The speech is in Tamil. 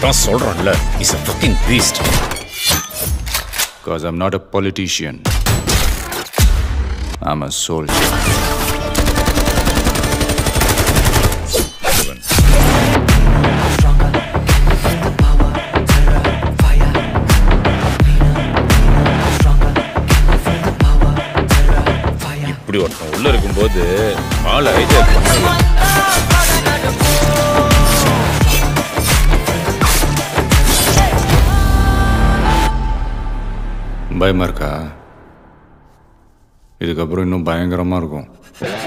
தான் சொல்றேன்ல is a fucking beast Because I'm not a politician. I'm a soldier. இப்படி ஒருத்தன் உள்ள இருக்கும்போது ஆள் ஐடியா பண்ணல பயமா இருக்கா இதுக்கப்புறம் இன்னும் பயங்கரமா இருக்கும்